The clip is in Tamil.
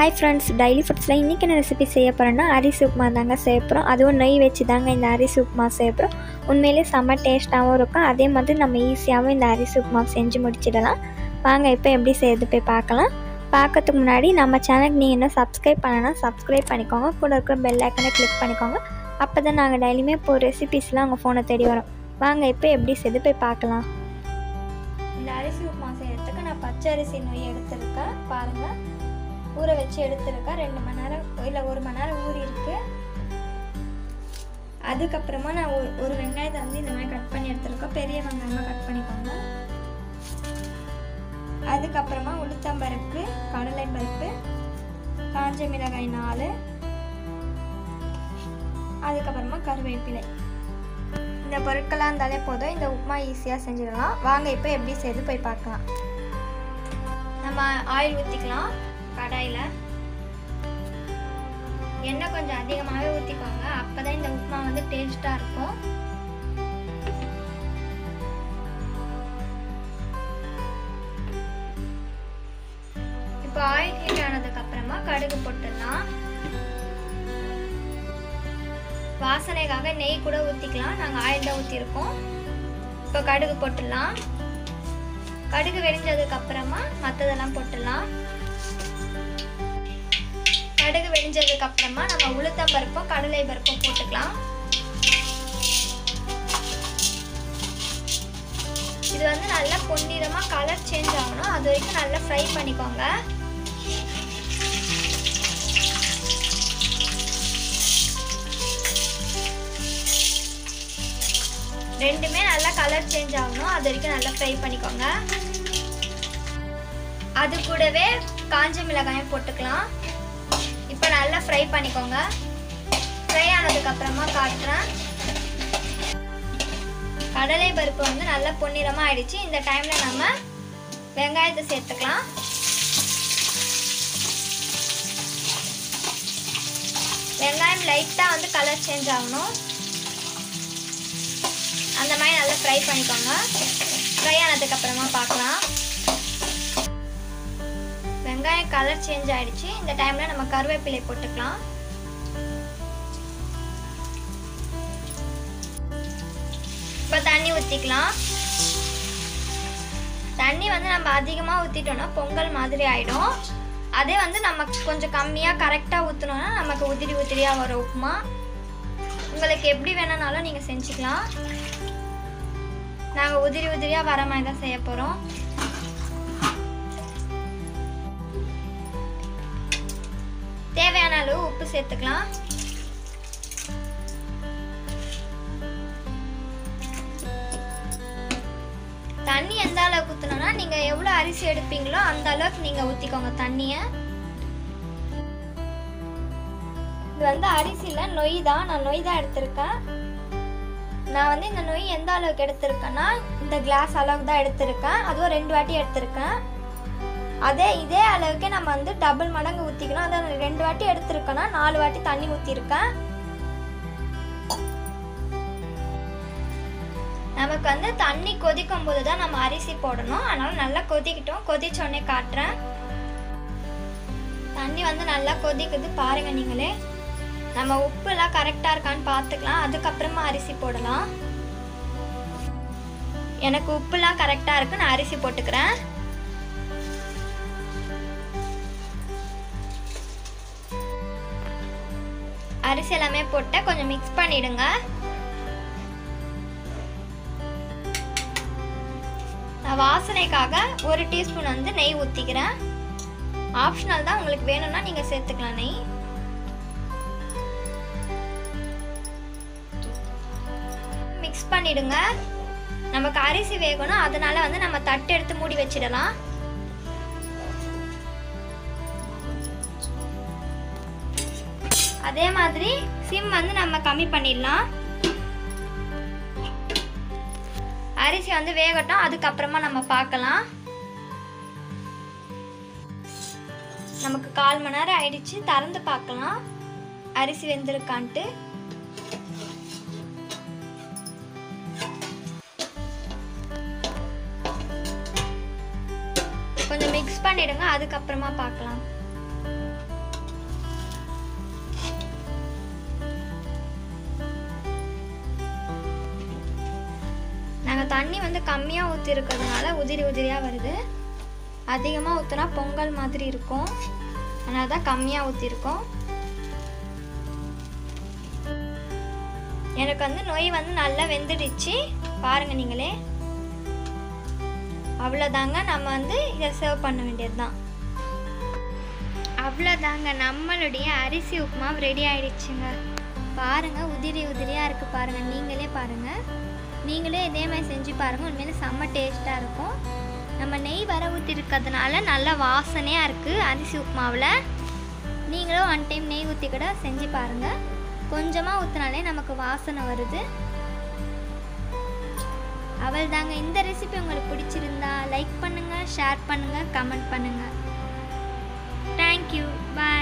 ஹாய் ஃப்ரெண்ட்ஸ் டெய்லி ஃபுட்ஸில் இன்றைக்கி என்ன ரெசிபி செய்ய போகிறேன்னா அரிசி உப்புமா தாங்க செய்ய போகிறோம் அதுவும் நெய் வச்சு தாங்க இந்த அரிசி உப்புமா செய்ய போகிறோம் உண்மையிலே செம்ம டேஸ்ட்டாகவும் இருக்கும் அதே மாதிரி நம்ம ஈஸியாகவும் இந்த அரிசி உப்புமா செஞ்சு முடிச்சிடலாம் வாங்க இப்போ எப்படி செய்யறது போய் பார்க்கலாம் பார்க்கறதுக்கு முன்னாடி நம்ம சேனலுக்கு நீங்கள் இன்னும் சப்ஸ்கிரைப் பண்ணனா சப்ஸ்கிரைப் பண்ணிக்கோங்க கூட இருக்கிற பெல் ஐக்கனை கிளிக் பண்ணிக்கோங்க அப்போ தான் நாங்கள் டெய்லியுமே இப்போ ரெசிபிஸ்லாம் உங்கள் ஃபோனை தேடி வரோம் வாங்க இப்போ எப்படி செய்து போய் பார்க்கலாம் இந்த அரிசி உப்புமா செய்யறதுக்கு நான் பச்சை அரிசி நொய் எடுத்திருக்கேன் பாருங்கள் ஊற வச்சு எடுத்திருக்கேன் ரெண்டு மணி நேரம் இல்லை ஒரு மணி நேரம் ஊறி இருக்கு அதுக்கப்புறமா நான் ஒரு ஒரு வெங்காயத்தை வந்து இந்த மாதிரி கட் பண்ணி எடுத்திருக்கேன் பெரிய வெங்காயமாக கட் பண்ணிக்கோங்க அதுக்கப்புறமா உளுத்தம்பருப்பு கடலை பருப்பு காஞ்ச மிளகாய் நாலு அதுக்கப்புறமா கருவேப்பிலை இந்த பொருட்களாக இருந்தாலே போதும் இந்த உப்புமா ஈஸியாக செஞ்சிடலாம் வாங்க இப்போ எப்படி செய்து போய் பார்க்கலாம் நம்ம ஆயில் ஊற்றிக்கலாம் கடாயில் எண்ணெய் கொஞ்சம் அதிகமாகவே ஊற்றிக்கோங்க அப்போ தான் இந்த உப்புமா வந்து டேஸ்ட்டாக இருக்கும் இப்போ ஆயில் ஹீட் ஆனதுக்கு அப்புறமா கடுகு போட்டுடலாம் வாசனைக்காக நெய் கூட ஊற்றிக்கலாம் நாங்கள் ஆயில் தான் ஊற்றிருக்கோம் இப்போ கடுகு போட்டுடலாம் கடுகு வெடிஞ்சதுக்கு அப்புறமா மற்றதெல்லாம் போட்டுடலாம் கடுகு வெடிஞ்சதுக்கு அப்புறமா நம்ம உளுத்தம் பருப்பும் கடலை பருப்பும் போட்டுக்கலாம் இது வந்து நல்லா பொன்னிறமாக கலர் சேஞ்ச் ஆகணும் அது வரைக்கும் நல்லா ஃப்ரை பண்ணிக்கோங்க ரெண்டுமே நல்லா கலர் சேஞ்ச் ஆகணும் அது வரைக்கும் நல்லா ஃப்ரை பண்ணிக்கோங்க அது கூடவே காஞ்ச மிளகாயம் போட்டுக்கலாம் இப்போ நல்லா ஃப்ரை பண்ணிக்கோங்க ஃப்ரை ஆனதுக்கு அப்புறமா காட்டுறேன் கடலை பருப்பு வந்து நல்லா பொன்னிறமாக ஆயிடுச்சு இந்த டைமில் நம்ம வெங்காயத்தை சேர்த்துக்கலாம் வெங்காயம் லைட்டாக வந்து கலர் சேஞ்ச் ஆகணும் அந்த மாதிரி நல்லா ஃப்ரை பண்ணிக்கோங்க ஃப்ரை ஆனதுக்கப்புறமா பார்க்கலாம் வெங்காயம் கலர் சேஞ்ச் ஆயிடுச்சு இந்த டைமில் நம்ம கருவேப்பிலை போட்டுக்கலாம் இப்போ தண்ணி ஊற்றிக்கலாம் தண்ணி வந்து நம்ம அதிகமாக ஊற்றிட்டோம்னா பொங்கல் மாதிரி ஆகிடும் அதே வந்து நம்ம கொஞ்சம் கம்மியாக கரெக்டாக ஊற்றினோன்னா நமக்கு உதிரி உதிரியாக வரும் உப்புமா உங்களுக்கு எப்படி வேணும்னாலும் நீங்கள் செஞ்சுக்கலாம் நாங்கள் உதிரி உதிரியாக வர மாதிரி தான் செய்ய போகிறோம் தேவையான அளவு உப்பு சேர்த்துக்கலாம் தண்ணி எந்த அளவுக்கு ஊற்றணும்னா நீங்கள் எவ்வளோ அரிசி எடுப்பீங்களோ அந்த அளவுக்கு நீங்கள் ஊற்றிக்கோங்க தண்ணியை இது வந்து அரிசியில் நொய் தான் நான் நொய் தான் எடுத்திருக்கேன் நான் வந்து இந்த நொய் எந்த அளவுக்கு எடுத்திருக்கேன்னா இந்த கிளாஸ் அளவுக்கு தான் எடுத்திருக்கேன் அதுவும் ரெண்டு வாட்டி எடுத்திருக்கேன் அதே இதே அளவுக்கு நம்ம வந்து டபுள் மடங்கு ஊற்றிக்கணும் அதை ரெண்டு வாட்டி எடுத்திருக்கேன்னா நாலு வாட்டி தண்ணி ஊற்றிருக்கேன் நமக்கு வந்து தண்ணி கொதிக்கும் போது தான் நம்ம அரிசி போடணும் அதனால நல்லா கொதிக்கிட்டோம் கொதிச்சோடனே காட்டுறேன் தண்ணி வந்து நல்லா கொதிக்குது பாருங்க நீங்களே நம்ம உப்புலாம் கரெக்டாக இருக்கான்னு பார்த்துக்கலாம் அதுக்கப்புறமா அரிசி போடலாம் எனக்கு உப்புலாம் கரெக்டாக இருக்கு நான் அரிசி போட்டுக்கிறேன் அரிசி எல்லாமே போட்டு கொஞ்சம் மிக்ஸ் பண்ணிடுங்க நான் வாசனைக்காக ஒரு டீஸ்பூன் வந்து நெய் ஊற்றிக்கிறேன் ஆப்ஷனல் தான் உங்களுக்கு வேணும்னா நீங்கள் சேர்த்துக்கலாம் நெய் மிக்ஸ் பண்ணிடுங்க நமக்கு அரிசி வேகணும் அதனால வந்து நம்ம தட்டு எடுத்து மூடி வச்சிடலாம் அதே மாதிரி சிம் வந்து நம்ம கம்மி பண்ணிடலாம் அரிசி வந்து வேகட்டும் அதுக்கப்புறமா நம்ம பார்க்கலாம் நமக்கு கால் மணி நேரம் ஆயிடுச்சு திறந்து பார்க்கலாம் அரிசி வெந்திருக்கான்ட்டு கொஞ்சம் மிக்ஸ் பண்ணிடுங்க அதுக்கப்புறமா பார்க்கலாம் நம்ம தண்ணி வந்து கம்மியாக ஊற்றி இருக்கிறதுனால உதிரி உதிரியாக வருது அதிகமாக ஊற்றினா பொங்கல் மாதிரி இருக்கும் அதனால தான் கம்மியாக ஊற்றிருக்கோம் எனக்கு வந்து நொய் வந்து நல்லா வெந்துடுச்சு பாருங்க நீங்களே அவ்வளோதாங்க நம்ம வந்து இதை சர்வ் பண்ண வேண்டியது தான் அவ்வளோதாங்க நம்மளுடைய அரிசி உப்புமா ரெடி ஆயிடுச்சுங்க பாருங்க உதிரி உதிரியாக இருக்குது பாருங்க நீங்களே பாருங்க நீங்களே இதே மாதிரி செஞ்சு பாருங்க உண்மையிலே செம்ம டேஸ்ட்டாக இருக்கும் நம்ம நெய் வர ஊற்றி இருக்கிறதுனால நல்ல வாசனையாக இருக்குது அரிசி உப்புமாவில் நீங்களும் ஒன் டைம் நெய் ஊற்றி கூட செஞ்சு பாருங்கள் கொஞ்சமாக ஊற்றினாலே நமக்கு வாசனை வருது அவள் தாங்க இந்த ரெசிபி உங்களுக்கு பிடிச்சிருந்தா லைக் பண்ணுங்கள் ஷேர் பண்ணுங்கள் கமெண்ட் பண்ணுங்கள் தேங்க்யூ பாய்